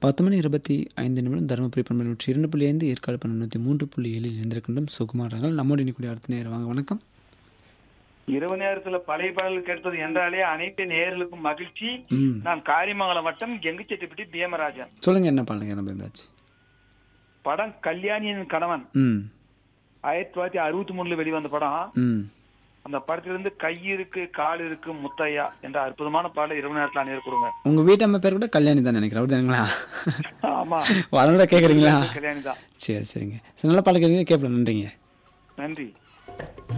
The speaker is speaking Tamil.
பத்து மணி இருபத்தி ஐந்து நிமிடம் தருமபுரி பண்பு நூற்றி இரண்டு புள்ளி ஐந்து ஏற்காடு பண்பு நூற்றி மூன்று புள்ளி ஏழில் இருந்திருக்கின்றோம் சுகுமாரர்கள் நம்மோடு இன்னைக்கு அடுத்த நேரம் வாங்க வணக்கம் இரவு நேரத்துல பழைய பாடல் கேட்பது என்றாலே அனைத்து நேயர்களுக்கும் மகிழ்ச்சி ம் நான் காரியமங்கலம் வட்டம் கெங்குச்செட்டிப்பட்டி பீமராஜன் சொல்லுங்க என்ன பாருங்க என்ன இருந்தாச்சு படம் கல்யாணியின் கணவன் ம் ஆயிரத்தி தொள்ளாயிரத்தி அறுபத்தி மூணுல வெளிவந்த படம் ம் அந்த படத்திலிருந்து கை இருக்கு கால் இருக்கு முத்தையா என்ற அற்புதமான பாடல் இரவு நேரத்துல அணியர் கொடுங்க உங்க வீட்டு அம்மா பேர் கூட கல்யாணி தான் நினைக்கிறேன் அப்படி தானுங்களா ஆமா அதனால கேட்குறீங்களா கல்யாணி தான் சரி சரிங்க சரி, நல்ல பாடம் கேட்குறீங்க கேட்பல நன்றிங்க நன்றி